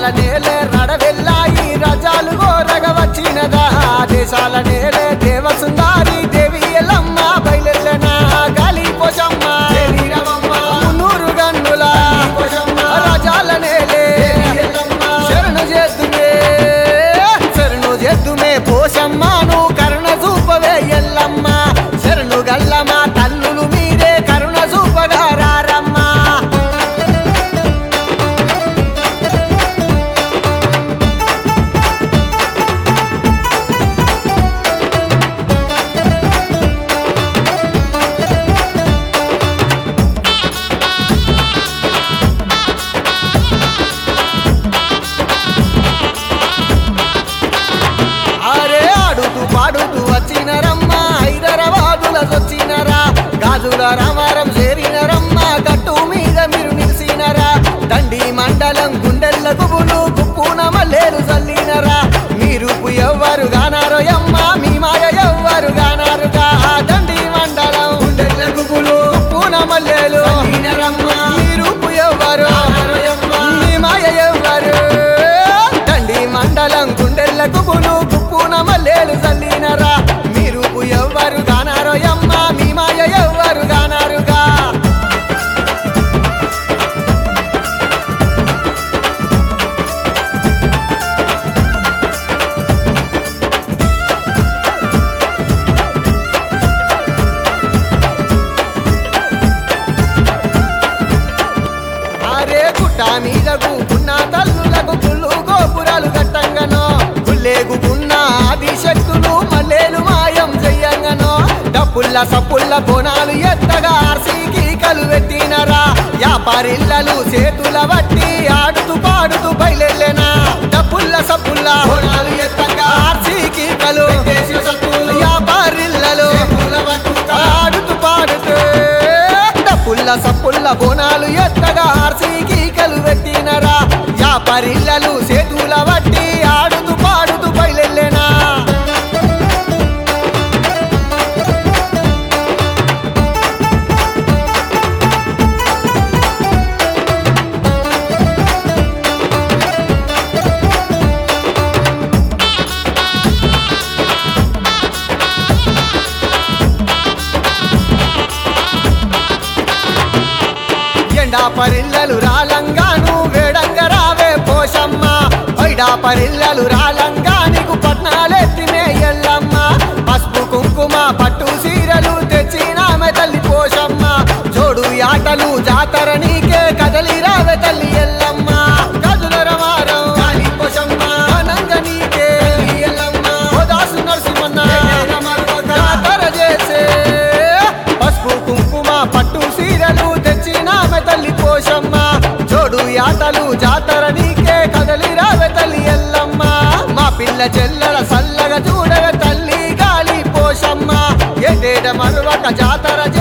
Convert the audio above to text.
నేలే రడవెల్లాయి రజాలు గోరగ వచ్చినదా దేశాల నేలే దేవసుందారి దేవి ఎల్లమ్మ బయలెల్లెనా గాలి పోషమ్మ మున్నూరు గన్నుల రజాల నేలే శరణు చేద్దుమే శరణు చేద్దుమే పోషమ్మను కరుణ చూపవే ఎల్లమ్మ శరణు గల్లమ్మ తల్లులు మీరే కరుణ చూపగా రారమ్మా అరే ఆడుతూ పాడుతూ వచ్చినరమ్మా హైదరాబాదుల వచ్చినరా గాజుల రామారం చేరినరమ్మా గట్టు మీద మీరు నిలిసినరా దండి మండలం గుండెల్ల గుబులు కుప్పున మల్లేరు చల్లినరా మీరు ఎవ్వరు గానారో యమ్మ మీ మాయ ఎవ్వరు గానారుగా ఆ దండి మండలం గుండెల్ల గుబులు కుప్పున మల్లేలు మీరు ఎవ్వరు మీ మాయ ఎవ్వరు దండి మండలం గుండెలకు పులు కుప్పున మల్లేలు చల్లినరా మీరు ఎవ్వరు గానారో యమ్మ మీ మాయ ఎవ్వరు గానారుగా అరే గుట్ట మీద కూకున్న తల్లులకు పుల్లు గోపురాలు కట్టంగనో గుల్లేగుకున్న ఆది శక్తులు మల్లేలు మాయం చెయ్యంగనో డప్పుల్ల సప్పుల్ల బోనాలు ఎత్తగా ఆర్సీకి కలు పెట్టినరా వ్యాపారిల్లలు చేతుల బట్టి ఆడుతూ పాడుతూ బయలెళ్ళెనా డప్పుల్ల సప్పుల్ల బోనాలు ఎత్తగా ఆర్సీకి కలు వ్యాపారిల్లలు ఆడుతూ పాడుతూ డప్పుల్ల సప్పుల్ల బోనాలు ఎత్తగా ఆర్సీకి కలు పెట్టినరా వ్యాపారిల్లలు చేతుల బట్టి ఆడుతూ పాడుతూ బయలెళ్ళెనా ఎండా పరిల్లలు రాలంగాను వేడంగ రావే పోషమ్మ వైడా పరిల్లలు రాలంగా నీకు పట్నాలెత్తినే ఎల్లమ్మ పసుపు కుంకుమ పట్టు సీరలు తెచ్చినామె తల్లి పోషమ్మ జోడు ఆటలు జాతర నీకే కదలి రావే తల్లి ఎల్లమ్మ కదుల రమారం కాళీ పోషమ్మ అనంగ నీకే తల్లి ఎల్లమ్మ ఓదాసు నరసింహన్న జాతర చేసే పసుపు కుంకుమ పట్టు సీరలు తెచ్చినామె తల్లి పోషమ్మ జోడు ఆటలు జాతర నీకే కదలి రావే తల్లి ఎల్లమ్మ మా పిల్ల చెల్లెల సల్లగా చూడవే తల్లి గాలి పోషమ్మ ఎటేట మరువక జాతర